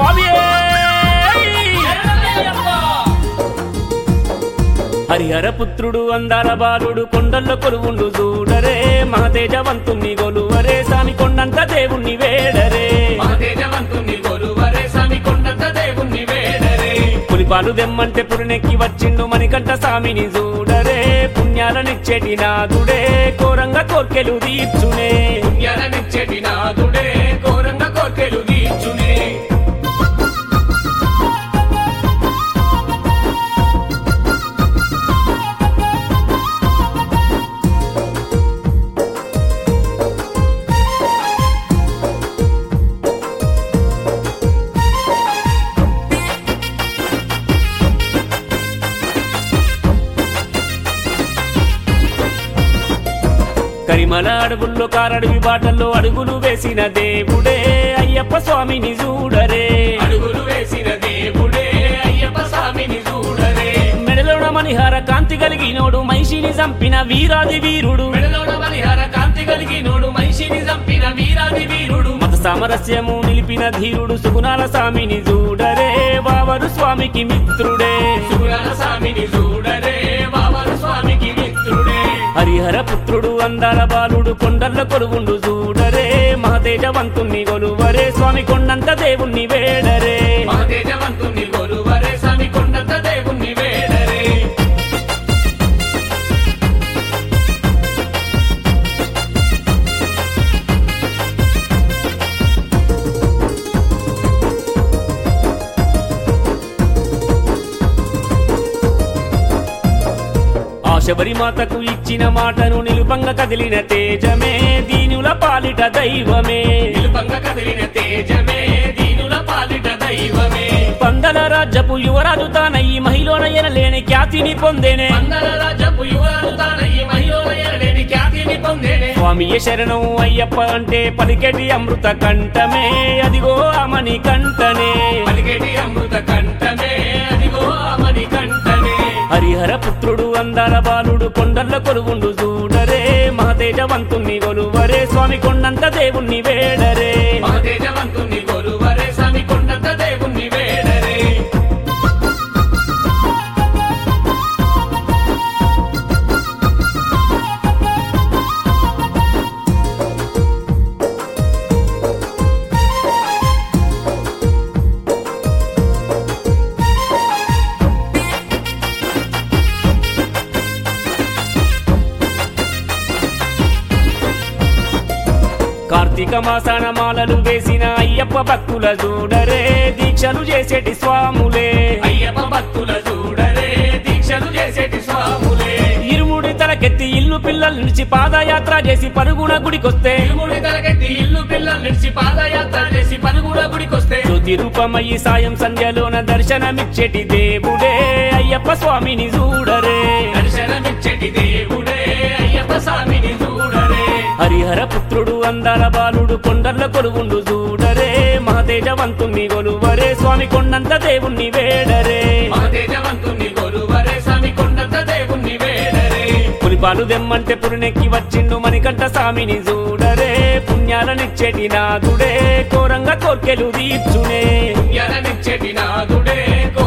స్వామి హరిహర పుత్రుడు అందాల బాలుడు కొండల్లో కొలువుండు చూడరే మహతేజవంతుణ్ణి గొలువరే స్వామి కొండంత దేవుణ్ణి వేడరే మహతేజవంతుని కొలువరే స్వామి కొండంత దేవుణ్ణి వేడరే పులిపాలు దెమ్మంటే పురినెక్కి వచ్చిండు మణికంఠ స్వామిని చూడరే పుణ్యాలనిచ్చేటి నాదుడే కోరంగా కోర్కెలు తీర్చునే పుణ్యాలనిచ్చేటి నాథుడే ఘోరంగా కోర్కెలు తీర్చునే కరిమల అడవుల్లో కారడవి బాటల్లో అడుగులు వేసిన దేవుడే అయ్యప్ప స్వామిని చూడరే అడుగులు వేసిన దేవుడే అయ్యప్ప స్వామిని చూడరే మెడలోన మణిహార కాంతి కలిగినోడు మహిషిని చంపిన వీరాది వీరుడు మెడలోన మణిహార కాంతి కలిగినోడు మనిషిని చంపిన వీరాది వీరుడు మత సామరస్యము నిలిపిన ధీరుడు సుగుణాల స్వామిని చూడరే వావరు స్వామికి మిత్రుడే సుగుణాల స్వామిని చూడరే బాబరు స్వామికి మిత్రుడే హరిహర పుత్రుడు అందాల బాలుడు కొండల్ల కొలువుండు చూడరే మహతేజవంతుణ్ణి గొలువరే స్వామి కొండంత దేవుణ్ణి వేడరే మహతేజవంతుని కొలువరే స్వామి కొండంత దేవుణ్ణి వేడరే ఆ శబరి మాతకు ఇచ్చిన మాటను నిలుపంగా కదిలిన తేజమే దీనుల పాలిట దైవమే నిలుపంగ కదిలిన తేజమే దీనుల పాలిట దైవమే పందల రాజ్యపు యువరాజు తానయ్యి మహిళన ఎనలేని ఖ్యాతిని పొందేనే మందల రాజపు యువరాలు తానయ్యి మహిళ ఎరలేని ఖ్యాతిని పొందేనే స్వామియ శరణం అయ్యప్ప అంటే పలికెటి అమృత కంఠమే అదిగో అమని కంఠనే పలికేటి అమృత కంఠమే అదిగో అమని కంఠమే హరిహర పుత్రుడు అందాల బాలుడు కొండల్ల కొలువుండు చూడరే మహతేజవంతుణ్ణి గొలువరే స్వామి కొండంత దేవుణ్ణి వేడరే మహతేజవంతుని కొలువరే స్వామి కొండంత దేవుణ్ణి వేడరే కార్తీక మాసాన మాలలు వేసిన అయ్యప్ప భక్తుల చూడరే దీక్షలు చేసేటి స్వాములే అయ్యప్ప భక్తుల చూడరే దీక్షలు చేసేటి స్వాములే ఇరుముడి తలకెత్తి ఇల్లు పిల్లల నుంచి పాదయాత్ర చేసి పరుగున గుడికొస్తే తిరుముడి తలకెత్తి ఇల్లు పిల్లల నుంచి పాదయాత్ర చేసి పలుగుడ గుడికొస్తే జ్యోతి రూపమయ్యి సాయం సంధ్యలోన దర్శనమిచ్చేటి దేవుడే అయ్యప్ప స్వామిని చూడరే దర్శనమిచ్చేటి దేవుడే అయ్యప్ప స్వామిని చూడరే హరిహర పుత్రుడు అందాల బాలుడు కొండల్ల కొలువుండు చూడరే మహతేజవంతుణ్ణి గొలువరే స్వామి కొండంత దేవుణ్ణి వేడరే మహతేజవంతుని కొలువరే స్వామి కొండంత దేవుణ్ణి వేడరే పులిపాలు దెమ్మంటే పురినెక్కి వచ్చిండు మణికంఠ స్వామిని చూడరే పుణ్యాలనిచ్చేటి నాదుడే కోరంగా కోర్కెలు తీర్చునే పుణ్యాలనిచ్చేటి నాథుడే